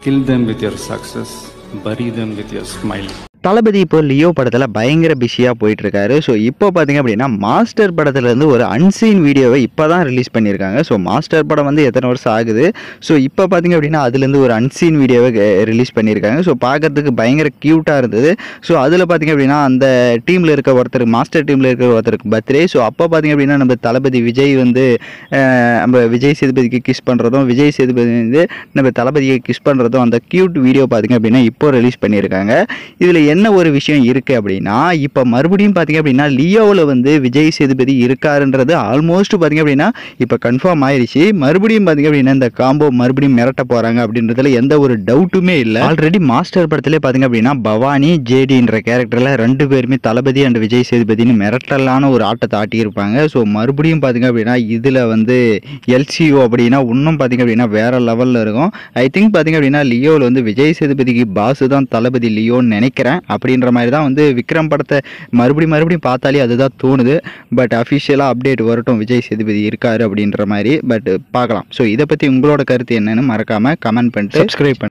Kill them with your success, bury them with your smile. தளபதி இப்போ Leo படத்தில் பயங்கர பிஸியாக போயிட்டு இருக்காரு ஸோ இப்போ பார்த்தீங்க அப்படின்னா மாஸ்டர் படத்துலேருந்து ஒரு அன்சீன் வீடியோவை இப்போ தான் ரிலீஸ் பண்ணியிருக்காங்க ஸோ மாஸ்டர் படம் வந்து எத்தனை வருஷம் ஆகுது ஸோ இப்போ பார்த்தீங்க அப்படின்னா அதுலேருந்து ஒரு அன்சீன் வீடியோவை ரிலீஸ் பண்ணியிருக்காங்க ஸோ பார்க்கறதுக்கு பயங்கர க்யூட்டாக இருந்தது ஸோ அதில் பார்த்தீங்க அப்படின்னா அந்த டீமில் இருக்க ஒருத்தர் மாஸ்டர் டீமில் இருக்கிற ஒருத்தருக்கு பர்த்டே ஸோ அப்போ பார்த்தீங்க அப்படின்னா நம்ம தளபதி விஜய் வந்து அஹ், நம்ம விஜய் சேதுபதிக்கு கிஸ் பண்ணுறதும் விஜய் சேதுபதி வந்து நம்ம தளபதியை கிஸ் பண்ணுறதும் அந்த க்யூட் வீடியோ பார்த்தீங்க அப்படின்னா இப்போ ரிலீஸ் பண்ணியிருக்காங்க இதில் என்ன ஒரு விஷயம் இருக்குது அப்படின்னா இப்போ மறுபடியும் பார்த்தீங்க அப்படின்னா லியோவில் வந்து விஜய் சேதுபதி இருக்காருன்றது ஆல்மோஸ்ட் பார்த்தீங்க அப்படின்னா இப்போ கன்ஃபார்ம் ஆயிருச்சு மறுபடியும் பார்த்தீங்க அப்படின்னா இந்த காம்போ மறுபடியும் மிரட்ட போகிறாங்க அப்படின்றதுல எந்த ஒரு டவுட்டுமே இல்லை ஆல்ரெடி மாஸ்டர் படத்திலே பார்த்தீங்க அப்படின்னா பவானி ஜேடின்ற கேரக்டரில் ரெண்டு பேருமே தளபதி அண்ட் விஜய் சேதுபதினு மிரட்டலான ஒரு ஆட்டத்தை ஆட்டியிருப்பாங்க ஸோ மறுபடியும் பார்த்தீங்க அப்படின்னா இதில் வந்து எல்சிஓ அப்படின்னா இன்னும் பார்த்தீங்க அப்படின்னா வேற லெவலில் இருக்கும் ஐ திங்க் பார்த்தீங்க அப்படின்னா லியோவில் வந்து விஜய் சேதுபதிக்கு பாசு தான் தளபதி லியோன்னு நினைக்கிறேன் அப்படின்ற மாதிரி தான் வந்து விக்ரம் படத்தை மறுபடியும் மறுபடியும் பார்த்தாலே அதுதான் தோணுது பட் அஃபிஷியலாக அப்டேட் வரட்டும் விஜய் சேதுபதி இருக்காரு அப்படின்ற மாதிரி பட் பார்க்கலாம் ஸோ இதை பற்றி உங்களோட கருத்து என்னன்னு மறக்காமல் கமெண்ட் பண்ணிட்டு சப்ஸ்கிரைப் பண்ணி